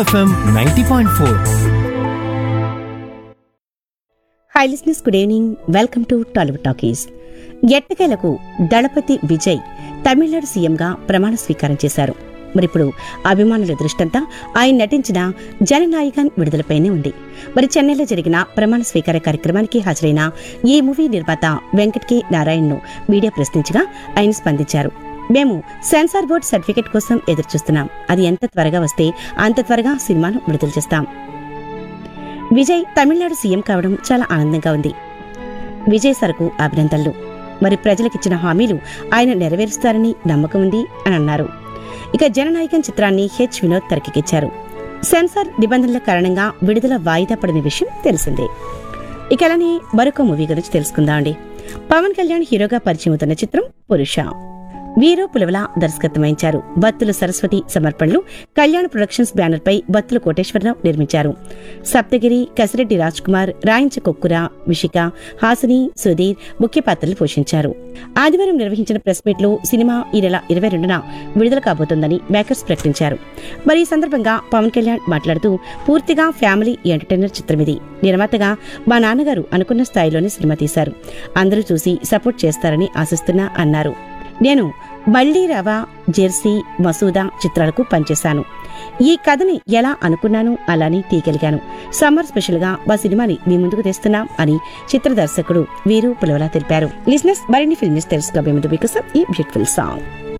FM ninety point four hi listeners good evening welcome to Tollywood talkies ఎట్టకేలకు దళపతి విజయ్ తమిళనాడు సీఎంగా ప్రమాణ స్వీకారం చేశారు మరిప్పుడు అభిమానుల దృష్టంతా ఆయన నటించిన జననాయకన్ విడుదలపైనే ఉంది మరి చెన్నైలో జరిగిన ప్రమాణ స్వీకార కార్యక్రమానికి హాజరైన ఈ మూవీ నిర్మాత వెంకట్ కె నారాయణ్ను మీడియా ప్రశ్నించగా ఆయన స్పందించారు మేము సెన్సార్ బోర్డ్ సర్టిఫికెట్ కోసం ఎదురుచూస్తున్నాం అది ఎంత త్వరగా వస్తే అంత త్వరగా సినిమాను విడుదల చేస్తాం విజయ్ తమిళనాడు సీఎం కావడం చాలా ఆనందంగా ఉంది విజయ్ సరకు అభినందనలు మరి ప్రజలకిచ్చిన హామీలు ఆయన నెరవేరుస్తారని నమ్మకం ఉంది అని అన్నారు ఇక జననాయకన్ చిత్రాన్ని హెచ్ వినోద్ తెరకెక్కించారు సెన్సార్ నిబంధనల కారణంగా విడుదల వాయిదా పడిన విషయం తెలిసిందే ఇక అలానే మరొక మూవీ గురించి తెలుసుకుందాం అండి పవన్ కళ్యాణ్ హీరోగా పరిచయం అవుతున్న చిత్రం పురుష వీరు పులవల దర్శకత్వం వహించారు బత్తుల సరస్వతి సమర్పణలు కళ్యాణ్ ప్రొడక్షన్స్ బ్యానర్ పై బత్తుల కోటేశ్వరరావు నిర్మించారు సప్తగిరి కసిరెడ్డి రాజ్ కుమార్ రాయించ కొక్కుర విషిక హాసిని సుధీర్ ముఖ్య పాత్రలు పోషించారు ఆదివారం నిర్వహించిన ప్రెస్ మీట్ లో సినిమా ఈ నెల ఇరవై రెండున విడుదల కాబోతోందని మేకర్స్ ప్రకటించారు మరి ఈ సందర్భంగా పవన్ కళ్యాణ్ మాట్లాడుతూ పూర్తిగా ఫ్యామిలీ ఎంటర్టైనర్ చిత్రం ఇది నిర్మాతగా మా నాన్నగారు అనుకున్న స్థాయిలోనే సినిమా తీశారు అందరూ చూసి సపోర్ట్ చేస్తారని ఆశిస్తున్నా అన్నారు నేను మళ్ళీ రవా జెర్సీ మసూదా చిత్రాలకు పనిచేశాను ఈ కథని ఎలా అనుకున్నాను అలానే తీయగలిగాను సమ్మర్ స్పెషల్ గా మా సినిమాని మీ ముందుకు తెస్తున్నాం అని చిత్ర దర్శకుడు వీరు పులవలా తెలిపారు లిజినెస్ మరిన్ని ఫిల్మ్స్ తెలుసుకోబోయే ముందు మీకోసం ఈ బ్యూటిఫుల్ సాంగ్